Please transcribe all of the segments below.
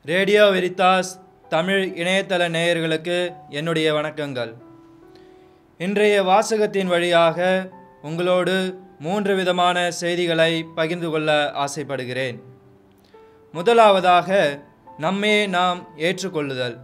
radio Veritas Tamil இணையதள நேயர்களுக்கு என்னுடைய வணக்கங்கள் இன்றைய வாசகத்தின் வழியாக உங்களோடு மூன்று விதமான செய்திகளை பகிர்ந்து கொள்ள ஆசைப்படுகிறேன் முதலாவதாக நம்மே நாம் ஏற்றுக்கொள்ளுதல்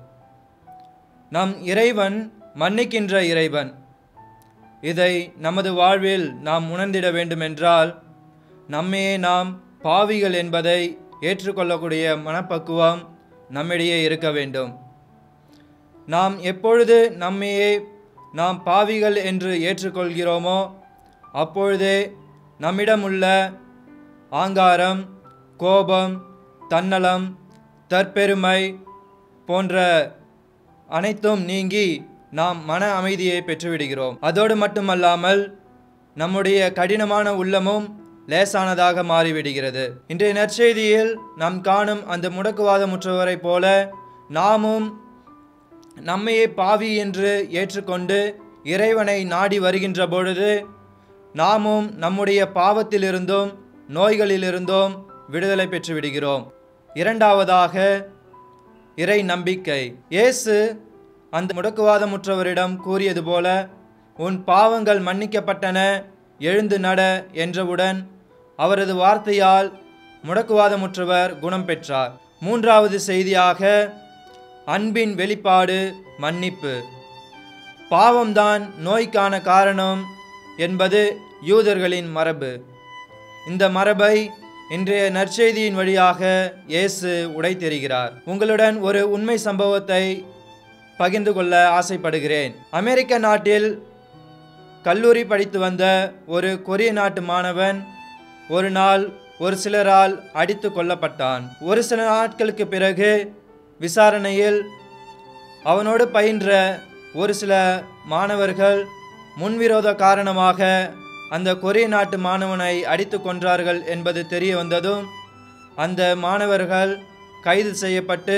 நம் இறைவன் மன்னிக்கின்ற இறைவன் இதை நமது வாழ்வில் நாம் உணர்ந்திட வேண்டுமென்றால் நம்மையே நாம் பாவிகள் என்பதை ஏற்றுக்கொள்ளக்கூடிய மனப்பக்குவம் நம்மிடையே இருக்க வேண்டும் நாம் எப்பொழுது நம்மையே நாம் பாவிகள் என்று ஏற்றுக்கொள்கிறோமோ அப்பொழுதே நம்மிடமுள்ள ஆங்காரம் கோபம் தன்னலம் தற்பெருமை போன்ற அனைத்தும் நீங்கி நாம் மன அமைதியை பெற்றுவிடுகிறோம் அதோடு மட்டுமல்லாமல் நம்முடைய கடினமான உள்ளமும் லேசானதாக மாறிவிடுகிறது இன்றைய நற்செய்தியில் நாம் காணும் அந்த முடக்குவாதமுற்றவரைப் போல நாமும் நம்மையே பாவி என்று ஏற்றுக்கொண்டு இறைவனை நாடி வருகின்ற பொழுது நாமும் நம்முடைய பாவத்திலிருந்தும் நோய்களிலிருந்தும் விடுதலை பெற்று விடுகிறோம் இரண்டாவதாக இறை நம்பிக்கை இயேசு அந்த முடக்குவாதமுற்றவரிடம் கூறியது போல உன் பாவங்கள் மன்னிக்கப்பட்டன எழுந்து நட என்றவுடன் அவரது வார்த்தையால் முடக்குவாதமுற்றவர் குணம் பெற்றார் மூன்றாவது செய்தியாக அன்பின் வெளிப்பாடு மன்னிப்பு பாவம்தான் நோய்க்கான காரணம் என்பது யூதர்களின் மரபு இந்த மரபை இன்றைய நற்செய்தியின் வழியாக இயேசு உடைத்தெறிகிறார் உங்களுடன் ஒரு உண்மை சம்பவத்தை பகிர்ந்து கொள்ள ஆசைப்படுகிறேன் அமெரிக்க நாட்டில் கல்லூரி படித்து வந்த ஒரு கொரிய நாட்டு மாணவன் ஒரு நாள் ஒரு சிலரால் அடித்து கொல்லப்பட்டான் ஒரு சில நாட்களுக்கு பிறகு விசாரணையில் அவனோடு பயின்ற ஒரு சில மாணவர்கள் முன்விரோத காரணமாக அந்த கொரிய நாட்டு மாணவனை அடித்து கொன்றார்கள் என்பது தெரிய வந்ததும் அந்த மாணவர்கள் கைது செய்யப்பட்டு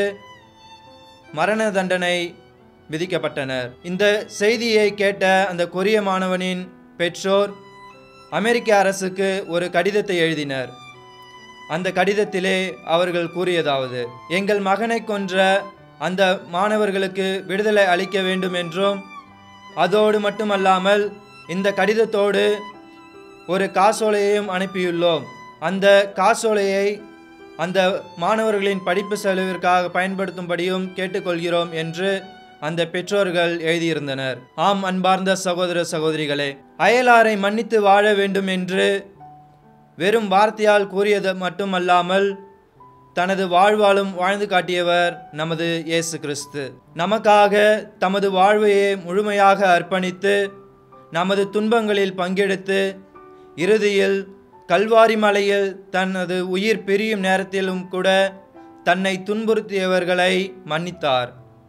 மரண தண்டனை விதிக்கப்பட்டனர் இந்த செய்தியை கேட்ட அந்த கொரிய மாணவனின் பெற்றோர் அமெரிக்க அரசுக்கு ஒரு கடிதத்தை எழுதினர் அந்த கடிதத்திலே அவர்கள் கூறியதாவது எங்கள் மகனை கொன்ற அந்த மாணவர்களுக்கு விடுதலை அளிக்க வேண்டும் என்றும் அதோடு மட்டுமல்லாமல் இந்த கடிதத்தோடு ஒரு காசோலையையும் அனுப்பியுள்ளோம் அந்த காசோலையை அந்த மாணவர்களின் படிப்பு செலவிற்காக பயன்படுத்தும்படியும் கேட்டுக்கொள்கிறோம் என்று அந்த பெற்றோர்கள் எழுதியிருந்தனர் ஆம் அன்பார்ந்த சகோதர சகோதரிகளே அயலாரை மன்னித்து வாழ வேண்டும் என்று வெறும் வார்த்தையால் கூறியது மட்டுமல்லாமல் தனது வாழ்வாலும் வாழ்ந்து காட்டியவர் நமது இயேசு கிறிஸ்து நமக்காக தமது வாழ்வையே முழுமையாக அர்ப்பணித்து நமது துன்பங்களில் பங்கெடுத்து இறுதியில் கல்வாரி மலையில் தனது உயிர் பிரியும் நேரத்திலும் கூட தன்னை துன்புறுத்தியவர்களை மன்னித்தார்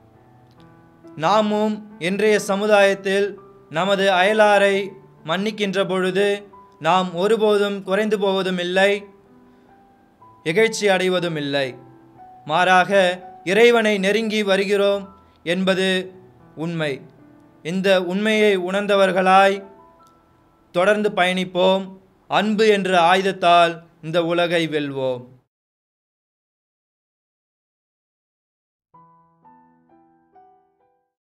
நாமும் இன்றைய சமுதாயத்தில் நமது அயலாரை மன்னிக்கின்ற பொழுது நாம் ஒருபோதும் குறைந்து போவதும் இல்லை இகழ்ச்சி அடைவதும் இல்லை மாறாக இறைவனை நெருங்கி வருகிறோம் என்பது உண்மை இந்த உண்மையை உணர்ந்தவர்களாய் தொடர்ந்து பயணிப்போம் அன்பு என்ற ஆயுதத்தால் இந்த உலகை வெல்வோம்